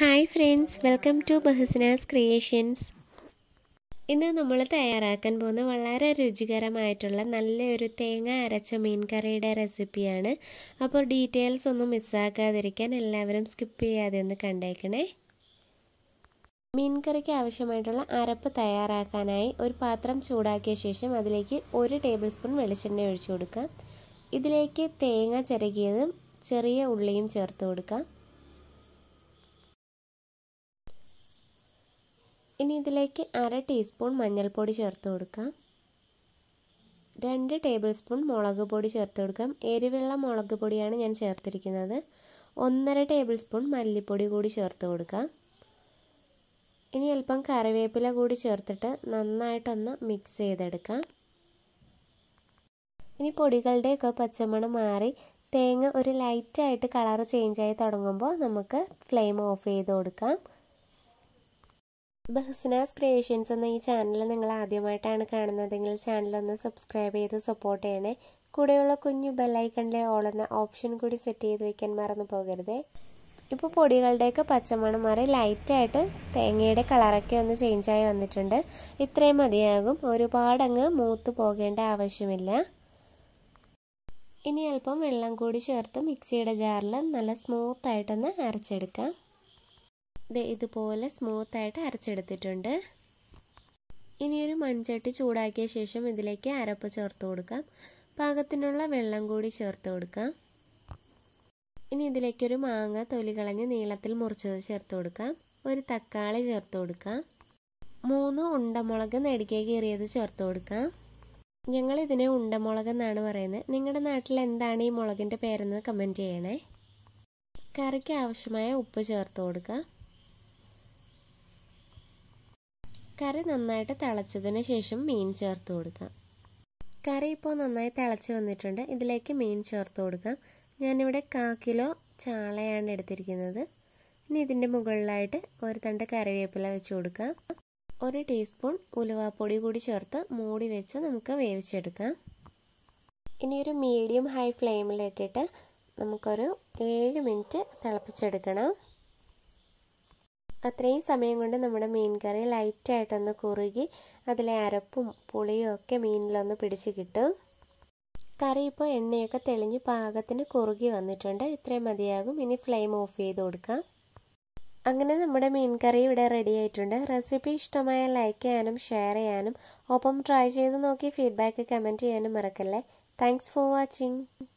hi friends welcome to ബഹസ്നാസ് creations ഇന്ന് നമ്മൾ തയ്യാറാക്കാൻ പോകുന്ന വളരെ രുചികരമായിട്ടുള്ള നല്ലൊരു തേങ്ങ അരച്ച മീൻ കറിയുടെ റെസിപ്പിയാണ് അപ്പോൾ ഡീറ്റെയിൽസ് ഒന്നും മിസ്സാക്കാതിരിക്കാൻ എല്ലാവരും സ്കിപ്പ് ചെയ്യാതെ ഒന്ന് കണ്ടേക്കണേ മീൻ കറിക്ക് ആവശ്യമായിട്ടുള്ള അരപ്പ് തയ്യാറാക്കാനായി ഒരു പാത്രം ചൂടാക്കിയ ശേഷം അതിലേക്ക് ഒരു ടേബിൾ സ്പൂൺ വെളിച്ചെണ്ണ ഒഴിച്ചു കൊടുക്കാം ഇതിലേക്ക് തേങ്ങ ചിരകിയതും ചെറിയ ഉള്ളിയും ചേർത്ത് കൊടുക്കാം ഇനി ഇതിലേക്ക് അര ടീസ്പൂൺ മഞ്ഞൾപ്പൊടി ചേർത്ത് കൊടുക്കാം രണ്ട് ടേബിൾ സ്പൂൺ മുളക് പൊടി ചേർത്ത് കൊടുക്കാം എരിവുള്ള മുളക് പൊടിയാണ് ഞാൻ ചേർത്തിരിക്കുന്നത് ഒന്നര ടേബിൾ സ്പൂൺ മല്ലിപ്പൊടി കൂടി ചേർത്ത് കൊടുക്കാം ഇനി അല്പം കറിവേപ്പില കൂടി ചേർത്തിട്ട് നന്നായിട്ടൊന്ന് മിക്സ് ചെയ്തെടുക്കാം ഇനി പൊടികളുടെയൊക്കെ പച്ചമണം മാറി തേങ്ങ ഒരു ലൈറ്റായിട്ട് കളർ ചേഞ്ചായി തുടങ്ങുമ്പോൾ നമുക്ക് ഫ്ലെയിം ഓഫ് ചെയ്ത് കൊടുക്കാം ബഹ്സ്നാസ് ക്രിയേഷൻസ് എന്ന ഈ ചാനൽ നിങ്ങൾ ആദ്യമായിട്ടാണ് കാണുന്നതെങ്കിൽ ചാനലൊന്ന് സബ്സ്ക്രൈബ് ചെയ്ത് സപ്പോർട്ട് ചെയ്യണേ കൂടെയുള്ള കുഞ്ഞു ബെല്ലൈക്കണിലെ ഓൾ എന്ന ഓപ്ഷൻ കൂടി സെറ്റ് ചെയ്ത് വെക്കാൻ മറന്നു പോകരുതേ ഇപ്പോൾ പൊടികളുടെയൊക്കെ പച്ചമണം മാറി ലൈറ്റായിട്ട് തേങ്ങയുടെ കളറൊക്കെ ഒന്ന് ചേഞ്ചായി വന്നിട്ടുണ്ട് ഇത്രയും മതിയാകും ഒരുപാടങ്ങ് മൂത്ത് പോകേണ്ട ആവശ്യമില്ല ഇനി അല്പം വെള്ളം കൂടി ചേർത്ത് മിക്സിയുടെ ജാറിൽ നല്ല സ്മൂത്തായിട്ടൊന്ന് അരച്ചെടുക്കാം ഇതുപോലെ സ്മൂത്തായിട്ട് അരച്ചെടുത്തിട്ടുണ്ട് ഇനി ഒരു മൺചട്ടി ചൂടാക്കിയ ശേഷം ഇതിലേക്ക് അരപ്പ് ചേർത്ത് കൊടുക്കാം പാകത്തിനുള്ള വെള്ളം കൂടി ചേർത്ത് കൊടുക്കാം ഇനി ഇതിലേക്കൊരു മാങ്ങ തൊലി കളഞ്ഞ് നീളത്തിൽ മുറിച്ചത് ചേർത്ത് കൊടുക്കാം ഒരു തക്കാളി ചേർത്ത് കൊടുക്കാം മൂന്ന് ഉണ്ടമുളക് നെടുക്കേ കീറിയത് ചേർത്ത് കൊടുക്കാം ഞങ്ങൾ ഇതിനെ ഉണ്ടമുളക് എന്നാണ് പറയുന്നത് നിങ്ങളുടെ നാട്ടിൽ എന്താണ് ഈ മുളകിൻ്റെ പേരെന്ന് കമൻറ്റ് ചെയ്യണേ കറിക്ക് ആവശ്യമായ ഉപ്പ് ചേർത്ത് കൊടുക്കാം കറി നന്നായിട്ട് തിളച്ചതിന് ശേഷം മീൻ ചേർത്ത് കൊടുക്കാം കറി ഇപ്പോൾ നന്നായി തിളച്ച് വന്നിട്ടുണ്ട് ഇതിലേക്ക് മീൻ ചേർത്ത് കൊടുക്കാം ഞാനിവിടെ കാ കിലോ ചാളയാണ് എടുത്തിരിക്കുന്നത് ഇനി ഇതിൻ്റെ മുകളിലായിട്ട് ഒരു തണ്ട് കറിവേപ്പില വെച്ച് കൊടുക്കാം ഒരു ടീസ്പൂൺ ഉലുവാപ്പൊടി കൂടി ചേർത്ത് മൂടി വെച്ച് നമുക്ക് വേവിച്ചെടുക്കാം ഇനി ഒരു മീഡിയം ഹൈ ഫ്ലെയിമിലിട്ടിട്ട് നമുക്കൊരു ഏഴ് മിനിറ്റ് തിളപ്പിച്ചെടുക്കണം അത്രയും സമയം കൊണ്ട് നമ്മുടെ മീൻ കറി ലൈറ്റായിട്ടൊന്ന് കുറുകി അതിലെ അരപ്പും പുളിയും ഒക്കെ മീനിലൊന്ന് പിടിച്ച് കിട്ടും കറി ഇപ്പോൾ എണ്ണയൊക്കെ തെളിഞ്ഞ് പാകത്തിന് കുറുകി വന്നിട്ടുണ്ട് ഇത്രയും മതിയാകും ഇനി ഫ്ലെയിം ഓഫ് ചെയ്ത് കൊടുക്കാം അങ്ങനെ നമ്മുടെ മീൻ കറി ഇവിടെ റെഡി ആയിട്ടുണ്ട് റെസിപ്പി ഇഷ്ടമായ ലൈക്ക് ചെയ്യാനും ഷെയർ ചെയ്യാനും ഒപ്പം ട്രൈ ചെയ്ത് നോക്കി ഫീഡ്ബാക്ക് കമൻറ്റ് ചെയ്യാനും മറക്കല്ലേ താങ്ക്സ് ഫോർ വാച്ചിങ്